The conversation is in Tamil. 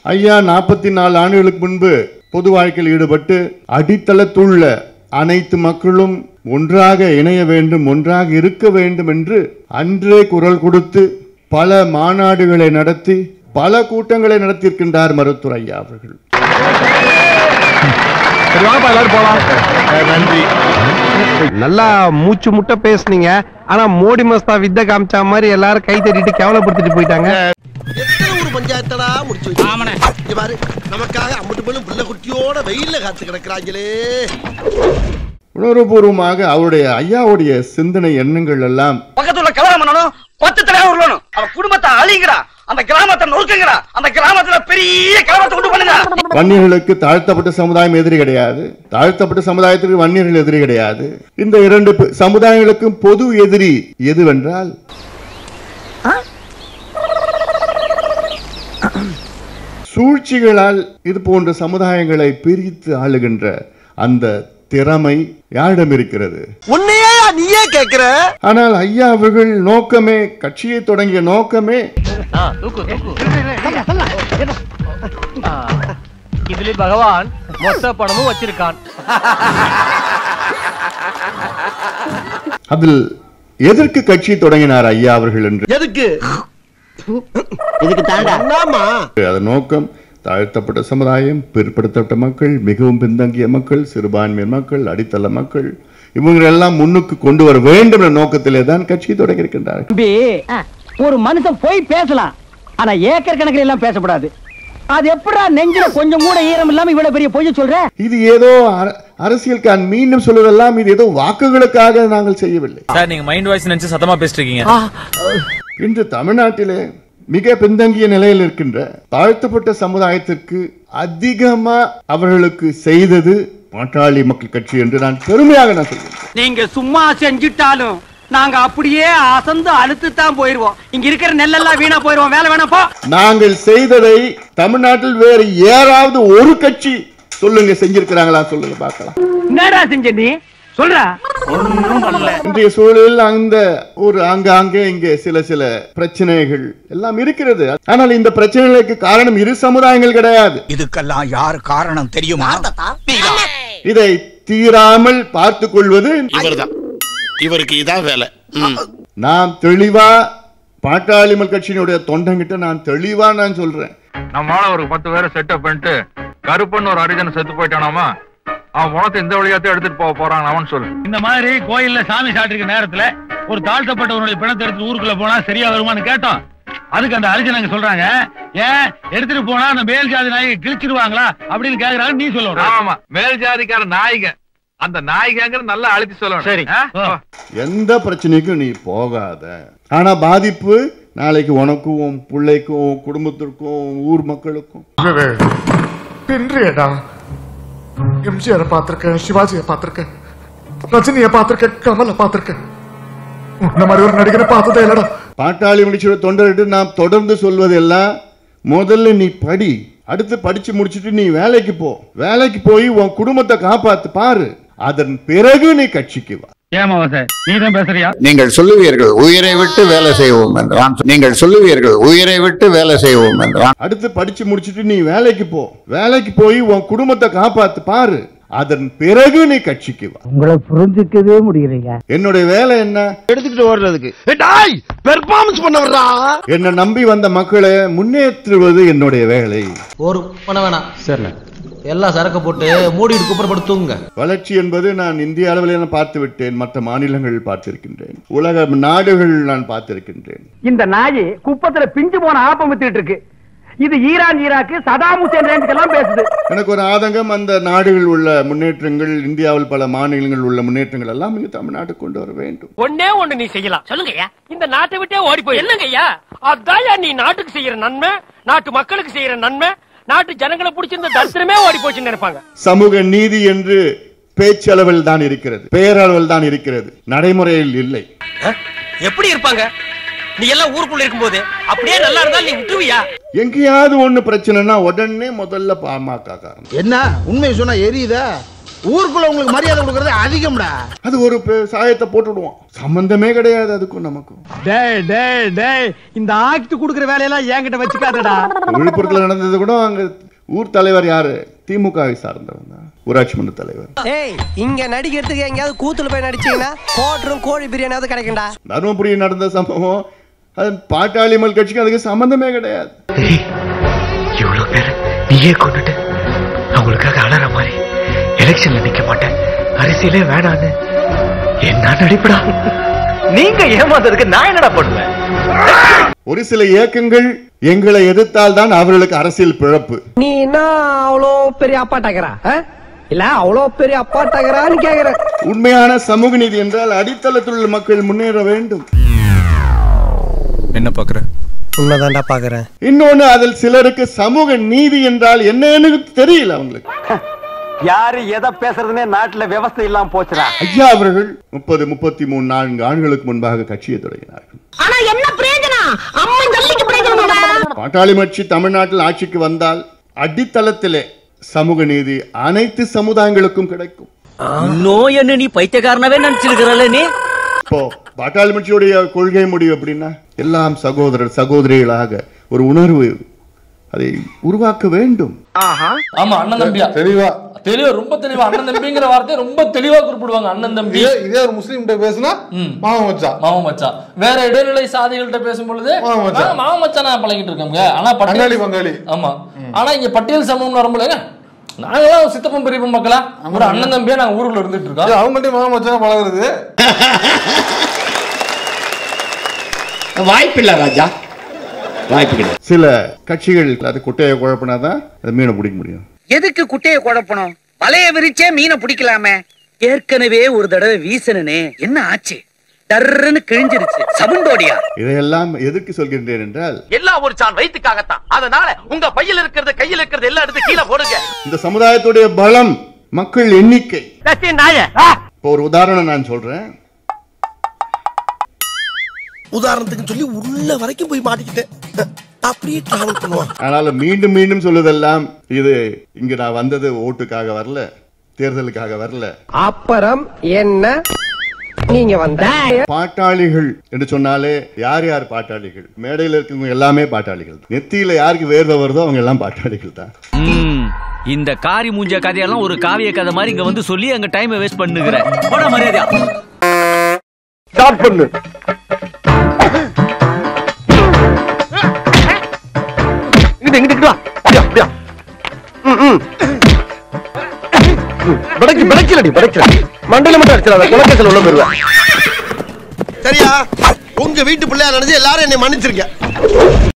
ஐயா நாற்பத்தி நாலு ஆண்டுகளுக்கு முன்பு பொது வாழ்க்கையில் ஈடுபட்டு அடித்தளத்துள்ள அனைத்து மக்களும் ஒன்றாக இணைய வேண்டும் ஒன்றாக இருக்க வேண்டும் என்று அன்றே குரல் கொடுத்து பல மாநாடுகளை நடத்தி பல கூட்டங்களை நடத்தியிருக்கின்றார் மருத்துவர் ஐயா அவர்கள் சரி வாப்பா எல்லாரும் போலாம் நன்றி நல்லா மூச்சு முட்டை பேசுனீங்க ஆனா மோடி மஸ்தா வித்த காமிச்சா மாதிரி எல்லாரும் கை தட்டிட்டு கேவலப்படுத்திட்டு போயிட்டாங்க எத்தனை ஊர் பஞ்சாயத்தடா முடிச்சு வச்சு இங்க பாரு நமக்காக அம்மட்டு பெண்ணும் புள்ள குட்டியோட வெயில்ல காத்து கிடக்குறாங்களே உணர்வுபூர்வமாக அவருடைய ஐயாவுடைய சிந்தனை எண்ணங்கள் எல்லாம் பக்கத்துல கல்யாணம் பண்ணணும் பத்து தலைவர் உருளணும் அவன் குடும்பத்தை அழிங்கடா அந்த கிராமத்தை நொறுக்குங்கடா அந்த கிராமத்துல பெரிய கிராமத்தை கொண்டு பண்ணுங்க வன்னியர்களுக்கு தாழ்த்தப்பட்ட சமுதாயம் எதிரி கிடையாது தாழ்த்தப்பட்ட சமுதாயத்திற்கு வன்னியர்கள் எதிரி கிடையாது இந்த இரண்டு பே- சமுதாயங்களுக்கும் பொது எதிரி எதுவென்றால் சூழ்ச்சிகளால் இது போன்ற சமுதாயங்களை பிரித்து ஆளுகின்ற அந்த திறமை யாரிடம் இருக்கிறது உன்னையே நீயே கேக்குற ஆனால் ஐயா அவர்கள் நோக்கமே கட்சியை தொடங்கிய நோக்கமே இதுல பகவான் மொத்த பணமும் வச்சிருக்கான் அதில் எதற்கு கட்சி தொடங்கினார் ஐயா அவர்கள் என்று எதுக்கு இதுக்கு தாண்டா என்னமா அதன் நோக்கம் தாழ்த்தப்பட்ட சமுதாயம் பிற்படுத்தப்பட்ட மக்கள் மிகவும் பின்தங்கிய மக்கள் சிறுபான்மையர் மக்கள் அடித்தள மக்கள் இவங்க எல்லாம் முன்னுக்கு கொண்டு வர வேண்டும் என்ற நோக்கத்திலே தான் கட்சி தொடங்கியிருக்கின்றார்கள் தம்பி ஒரு மனுஷன் போய் பேசலாம் ஆனா ஏக்கர் கணக்கில் எல்லாம் பேசக்கூடாது அது எப்படா நெஞ்சில கொஞ்சம் கூட ஈரம் இல்லாம இவ்வளவு பெரிய பொய் சொல்ற இது ஏதோ அர- அரசியலுக்கான மீண்டும் சொல்வதெல்லாம் இது ஏதோ வாக்குகளுக்காக நாங்கள் செய்யவில்லை சார் நீங்க மைண்ட் வாய்ஸ் நினைச்சு சத்தமா பேசிட்டு இருக்கீங்க இன்று தமிழ்நாட்டிலே மிக பின்தங்கிய நிலையில் இருக்கின்ற தாழ்த்தப்பட்ட சமுதாயத்திற்கு அதிகமா அவர்களுக்கு செய்தது பாட்டாளி மக்கள் கட்சி என்று நான் பெருமையாக நான் சொல்கிறேன் நீங்க சும்மா செஞ்சுட்டாலும் நாங்க அப்படியே அசந்து அழுத்து தான் போயிருவோம் இங்க இருக்கிற நெல்லெல்லாம் வீணா போயிருவோம் வேலை வேணாம் போ நாங்கள் செய்ததை தமிழ்நாட்டில் வேறு யாராவது ஒரு கட்சி சொல்லுங்க செஞ்சிருக்கிறாங்களா சொல்லுங்க பார்க்கலாம் என்னடா செஞ்ச நீ சொல்ற இன்றைய சூழலில் அந்த ஒரு ஆங்காங்கே இங்கே சில சில பிரச்சனைகள் எல்லாம் இருக்கிறது ஆனால் இந்த பிரச்சனைகளுக்கு காரணம் இரு சமுதாயங்கள் கிடையாது இதுக்கெல்லாம் யார் காரணம் தெரியுமா இதை தீராமல் பார்த்துக் கொள்வது இவர்தான் இவருக்கு இதான் வேலை நாம் தெளிவா பாட்டாளி மக்கள் கட்சியினுடைய தொண்டங்கிட்ட நான் தெளிவா நான் சொல்றேன் நம்மளால ஒரு பத்து பேரை செட்டப் பண்ணிட்டு கருப்பன் ஒரு அரிஜன் செத்து போயிட்டானாமா அவன் பணத்தை இந்த வழியாத்தான் எடுத்துட்டு போக போறான் அவன் சொல்லு இந்த மாதிரி கோயில்ல சாமி சாட்டிருக்க நேரத்துல ஒரு தாழ்த்தப்பட்டவனுடைய பிணத்தை எடுத்து ஊருக்குள்ள போனா சரியா வருமான்னு கேட்டோம் அதுக்கு அந்த அரிஜனங்க சொல்றாங்க ஏன் எடுத்துட்டு போனா அந்த மேல் ஜாதி நாயை கிழிச்சிருவாங்களா அப்படின்னு கேக்குறாங்க நீ சொல்லுவ ஆமா மேல் ஜாதிக்கார நாய்க அந்த நாய்கங்கிற நல்லா அழுத்தி சொல்லணும் சரி. ஆ? ஆ. எந்த பிரச்சனைக்கும் நீ போகாத ஆனா பாதிப்பு நாளைக்கு உனக்கும் உன் பிள்ளைக்கும் உன் குடும்பத்திற்கும் உன் ஊர் மக்களுக்கும் பின்றியடா எம்ஜிஆரை பார்த்திருக்கேன் சிவாஜியை பார்த்திருக்கேன் ரஜினியை பார்த்திருக்கேன் கமலை பார்த்திருக்கேன் உன்ன மாதிரி ஒரு நடிகரை பார்த்ததே இல்லடா பாட்டாளி முடிச்சோட தொண்டர்கிட்ட நாம் தொடர்ந்து சொல்வதெல்லாம் முதல்ல நீ படி அடுத்து படிச்சு முடிச்சிட்டு நீ வேலைக்கு போ வேலைக்கு போய் உன் குடும்பத்தை காப்பாத்து பாரு அதன் பிறகு நீ கட்சிக்கு வா ஏமா சார் நீ தான் பேசுறியா நீங்கள் சொல்லுவீர்கள் உயிரை விட்டு வேலை செய்வோம் என்றான் நீங்கள் சொல்லுவீர்கள் உயிரை விட்டு வேலை செய்வோம் என்றான் அடுத்து படிச்சு முடிச்சிட்டு நீ வேலைக்கு போ வேலைக்கு போய் உன் குடும்பத்தை காப்பாத்து பாரு அதன் பிறகு நீ கட்சிக்கு வா உங்களை புரிஞ்சுக்கவே முடியலைங்க என்னுடைய வேலை என்ன எடுத்துக்கிட்டு ஓடுறதுக்கு டாய் பெர்ஃபார்மன்ஸ் பண்ண வர்றா என்னை நம்பி வந்த மக்களை முன்னேற்றுவது என்னுடைய வேலை ஒரு பண்ண வேணாம் சரி எல்லாம் சரக்கு போட்டு மூடிட்டு குப்பரப்படுத்துங்க வளர்ச்சி என்பது நான் இந்திய அளவில் நான் பார்த்து விட்டேன் மற்ற மாநிலங்கள் பார்த்திருக்கின்றேன் உலக நாடுகள் நான் பார்த்திருக்கின்றேன் இந்த நாய் குப்பத்துல பிஞ்சு போன ஆப்பம் வித்துட்டு இருக்கு இது ஈரான் ஈராக்கு சதாம் ஹுசேன் ரேஞ்சுக்கெல்லாம் பேசுது எனக்கு ஒரு ஆதங்கம் அந்த நாடுகள் உள்ள முன்னேற்றங்கள் இந்தியாவில் பல மாநிலங்கள் உள்ள முன்னேற்றங்கள் எல்லாம் இங்கு தமிழ்நாட்டுக்கு கொண்டு வர வேண்டும் ஒன்னே ஒண்ணு நீ செய்யலாம் சொல்லுங்கய்யா இந்த நாட்டை விட்டே ஓடி போய் என்னங்கய்யா அதான் நீ நாட்டுக்கு செய்யற நன்மை நாட்டு மக்களுக்கு செய்யற நன்மை நாட்டு ஜனங்களை பிடிச்சிருந்த தரிசனமே ஓடி போச்சுன்னு நினைப்பாங்க சமூக நீதி என்று பேச்சளவில் தான் இருக்கிறது பெயரளவில் தான் இருக்கிறது நடைமுறையில் இல்லை எப்படி இருப்பாங்க நீ எல்லாம் ஊருக்குள்ள இருக்கும்போது அப்படியே நல்லா இருந்தா நீ விட்டுருவியா எங்கேயாவது ஒண்ணு பிரச்சனைனா உடனே முதல்ல பாமக காரணம் என்ன உண்மையை சொன்னா எரியுதா ஊருக்குள்ள உங்களுக்கு மரியாதை கொடுக்கறது அதிகம்டா அது ஒரு பெ- சாயத்தை போட்டுடுவோம் சம்பந்தமே கிடையாது அதுக்கும் நமக்கும் டேய் டேய் டேய் இந்த ஆக்ட் குடுக்குற வேலையெல்லாம் என்கிட்ட வச்சுக்காதடா விழுப்புரத்துல நடந்தது கூட அங்க ஊர் தலைவர் யாரு திமுகவை சார்ந்தவன் தான் ஊராட்சி மன்ற தலைவர் ஏய் இங்க நடிக்கிறதுக்கு எங்கேயாவது கூத்துல போய் நடிச்சீங்கன்னா கோட்டரும் கோழி பிரியாணியாவது கிடைக்கும்டா தருமபுரியில் நடந்த சம்பவம் அது பாட்டாளி மல் கட்சிக்கு அதுக்கு சம்பந்தமே கிடையாது இவ்வளவு பேர் நீயே கொண்டுட்டு அவங்களுக்காக அலற மாதிரி எலெக்ஷன்ல நிக்க மாட்டேன் அரசியலே வேணான்னு என்ன நடிப்படா நீங்க ஏமாந்ததுக்கு நான் என்னடா பண்ணுவேன் ஒரு சில இயக்கங்கள் எங்களை எதிர்த்தால் தான் அவர்களுக்கு அரசியல் பிழப்பு நீ என்ன அவ்வளோ பெரிய அப்பாட்டாக்கிறா இல்ல அவ்வளோ பெரிய அப்பாட்டாக்கிறான்னு கேக்குற உண்மையான சமூக நீதி என்றால் அடித்தளத்தில் உள்ள மக்கள் முன்னேற வேண்டும் என்ன பாக்குற உண்மைதான்டா பாக்குறேன் இன்னொன்னு அதில் சிலருக்கு சமூக நீதி என்றால் என்னன்னு தெரியல அவங்களுக்கு யாரு எதை பேசுறதுனே நாட்டுல விவசாயம் இல்லாம போச்சுடா ஐயா அவர்கள் முப்பது முப்பத்தி மூணு நான்கு ஆண்டுகளுக்கு முன்பாக கட்சியை தொடங்கினார்கள் ஆனா என்ன பிரயோஜனம் அம்மன் ஜல்லிக்கு பிரயோஜனம் பாட்டாளி கட்சி தமிழ்நாட்டில் ஆட்சிக்கு வந்தால் அடித்தளத்திலே சமூக நீதி அனைத்து சமுதாயங்களுக்கும் கிடைக்கும் இன்னும் என்ன நீ பைத்தியக்காரனவே நினைச்சிருக்கிறல்ல நீ இப்போ பாட்டாளி கட்சியுடைய கொள்கை முடிவு அப்படின்னா எல்லாம் சகோதரர் சகோதரிகளாக ஒரு உணர்வு அதை உருவாக்க வேண்டும் ஆமா அண்ணன் தம்பியா தெளிவா தெளிவா ரொம்ப தெளிவா அண்ணன் தம்பிங்கிற வார்த்தையை ரொம்ப தெளிவா குறிப்பிடுவாங்க அண்ணன் தம்பி இதே இதே ஒரு முஸ்லீம் பேசுனா மாமன் மச்சான் மாமன் மச்சான் வேற இடைநிலை சாதிகள்கிட்ட பேசும் பொழுது மாமன் மச்சான். நாங்க மாமன் மச்சான் நான் பழகிட்டு இருக்கோங்க ஆனா பங்காளி, பட்டியல் பங்காளி. ஆமா ஆனா இங்க பட்டியல் சமூகம் வரும்போது நாங்களாம் சித்தப்பன் பெரியப்பன் மக்களா ஒரு அண்ணன் தம்பியா நாங்க ஊருக்குள்ள இருந்துட்டு இருக்கோம் அவங்கள்ட்ட மாமன் மச்சான் பழகுறது வாய்ப்பில்லை ராஜா வாய்ப்பு கிடையாது சில கட்சிகள் அது குட்டையை குழப்பினாதான் அது மீனை பிடிக்க முடியும் எதுக்கு குட்டைய குழப்பணும் வலைய விரிச்சே மீனை பிடிக்கலாமே ஏற்கனவே ஒரு தடவை வீசனனே என்ன ஆச்சு டர்ன்னு கிழிஞ்சிருச்சு சவுண்டோடியா இதையெல்லாம் எதற்கு சொல்கின்றேன் என்றால் எல்லாம் ஒரு சான் வயிற்றுக்காகத்தான் அதனால உங்க பையில இருக்கிறது கையில இருக்கிறது எல்லாம் எடுத்து கீழே போடுங்க இந்த சமுதாயத்துடைய பலம் மக்கள் எண்ணிக்கை இப்போ ஒரு உதாரணம் நான் சொல்றேன் உதாரணத்துக்கு சொல்லி உள்ள வரைக்கும் போய் மாட்டிக்கிட்டேன் அப்படியே டிராவல் பண்ணுவான் அதனால மீண்டும் மீண்டும் சொல்லுதெல்லாம் இது இங்க நான் வந்தது ஓட்டுக்காக வரல தேர்தலுக்காக வரல அப்புறம் என்ன நீங்க வந்த பாட்டாளிகள் என்று சொன்னாலே யார் யார் பாட்டாளிகள் மேடையில் இருக்கவங்க எல்லாமே பாட்டாளிகள் தான். நெத்தியில யாருக்கு வேர்வை வருதோ அவங்க எல்லாம் பாட்டாளிகள் தான் ம், இந்த காரி மூஞ்ச கதையெல்லாம் ஒரு காவிய கதை மாதிரி இங்க வந்து சொல்லி அங்க டைம் வேஸ்ட் பண்ணுகிற போட மரியாதையா ஸ்டார்ட் பண்ணு இங்கிட்டு இங்கிட்டு வா அப்படியா அப்படியா ம், ம். பிடைக்கு பிடைக்கலடி பிடைக்கல மண்டையில மட்டும் அடிச்சிடாத குலக்கத்தில் உள்ள போயிருவேன் சரியா உங்க வீட்டு பிள்ளையா நினைச்சு எல்லாரும் என்னை மன்னிச்சிருக்க